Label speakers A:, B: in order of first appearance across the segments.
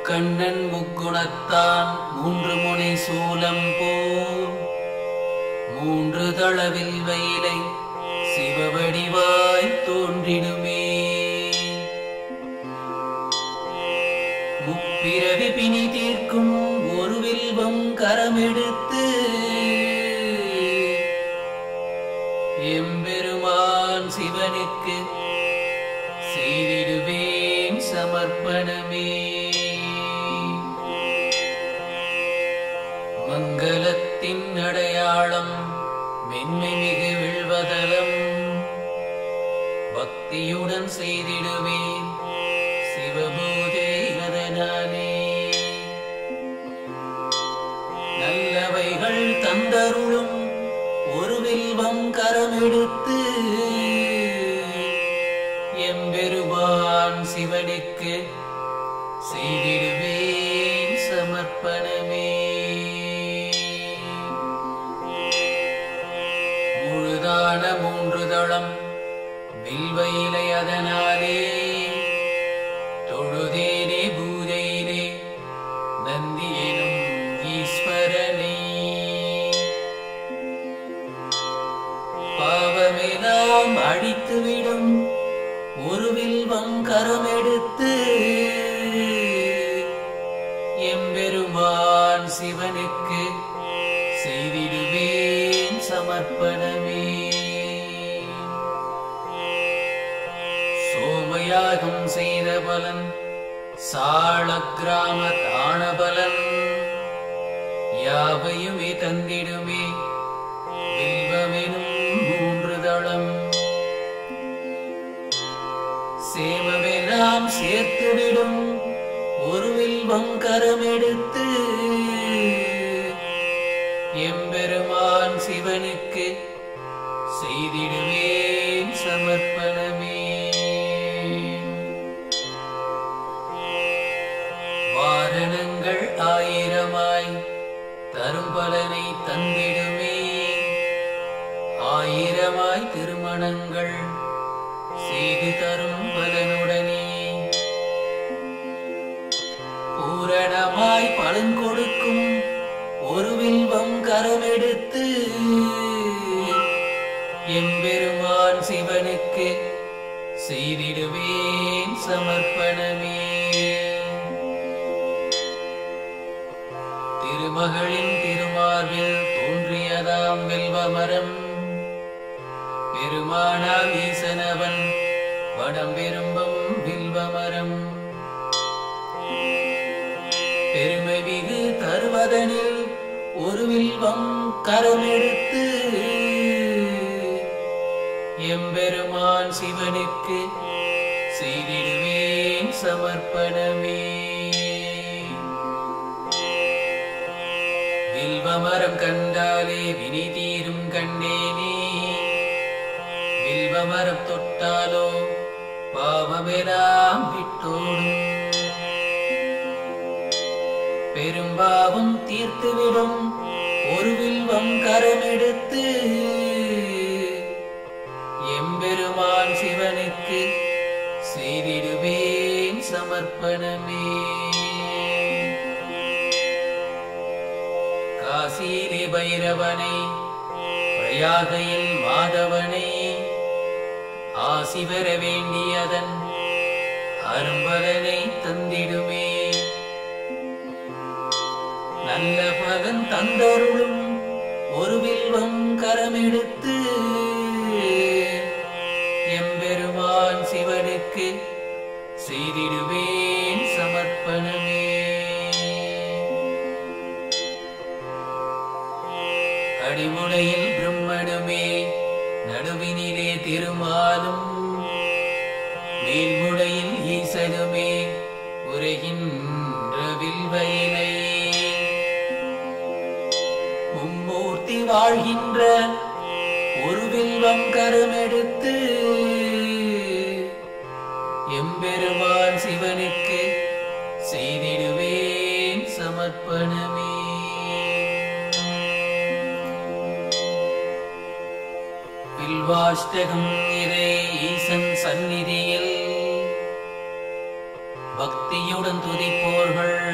A: முக்கண்ணன் முக்குணத்தான் மூன்று முனை சூலம் போல் மூன்று தளவில் வயலை சிவவடிவாய் தோன்றிடுமே முப்பிறவி பிணி தீர்க்கும் ஒரு வில்வம் கரமெடுத்து எம்பெருமான் சிவனுக்கு செய்திடுவேன் சமர்ப்பணமே மங்களத்தின் அடையாளம் மென்மை மிகு விழ்வதலம் பக்தியுடன் செய்திடுவேன் சிவபூஜை அதனாலே நல்லவைகள் தந்தருளும் ஒரு வில்வம் கரமெடுத்து எம்பெருமான் சிவனுக்கு செய்திடுவேன் சமர்ப்பணமே முழுதான மூன்று தளம் வில்வயிலை அதனாலே தொழுதேனே பூஜையிலே நந்தி எனும் ஈஸ்வரனே பாவமெல்லாம் அழித்துவிடும் ஒரு வில்வம் கரமெடுத்து எம்பெருமான் சிவனுக்கு செய்திடுவேன் சமர்ப்பணமே சோமயாகம் செய்த பலன் சாள கிராம தான பலன் யாவையுமே தந்திடுமே வில்வமெனும் மூன்று தளம் சேமமெல்லாம் சேர்த்துவிடும் ஒரு வில்வம் கரமெடுத்து எம்பெருமான் சிவனுக்கு செய்திடுவேன் சமர்ப்பணமே வாரணங்கள் ஆயிரமாய் தரும் பலனை தந்திடுமே ஆயிரமாய் திருமணங்கள் செய்து தரும் பலனுடனே பூரணமாய் பலன் கொடுக்கும் ஒரு வில்வம் கரமெடுத்து எம்பெருமான் சிவனுக்கு செய்திடுவேன் சமர்ப்பணமே திருமகளின் திருமார்பில் தோன்றியதாம் வெல்வமரம் பெருமானாம் ஈசனவன் வடம் விரும்பும் வில்வமரம் பெருமை மிகு தருவதனில் ஒரு வில்வம் கரமெடுத்து எம்பெருமான் சிவனுக்கு செய்திடுவேன் சமர்ப்பணமே வில்வமரம் கண்டாலே வினி தீரும் கண்டேனே வில்வமரம் தொட்டாலோ பாவமெல்லாம் விட்டோடும் பெரும்பாவம் தீர்த்துவிடும் ஒரு வில்வம் கரமெடுத்து எம்பெருமான் சிவனுக்கு செய்திடுவேன் சமர்ப்பணமே காசியிலே பைரவனை பிரயாகையில் மாதவனை ஆசி பெற வேண்டியதன் அரும்பலனை தந்திடுமே நல்ல பலன் தந்தருளும் ஒரு வில்வம் கரமெடுத்து எம்பெருமான் சிவனுக்கு செய்திடுவேன் சமர்ப்பணமே அடிமுடையில் பிரம்மனுமே நடுவினிலே திருமாலும் மேல்முடையில் ஈசனுமே உரைகின்ற வில்வயலை மும்மூர்த்தி வாழ்கின்ற ஒரு வில்வம் கரமெடுத்து எம்பெருமான் சிவனுக்கு செய்திடுவேன் சமர்ப்பணமே வில்வாஷ்டகம் இதே ஈசன் சந்நிதியில் பக்தியுடன் துதிப்போர்கள்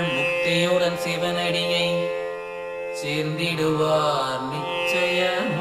A: முக்தியுடன் சிவனடியை சேர்ந்திடுவார் நிச்சயமாய்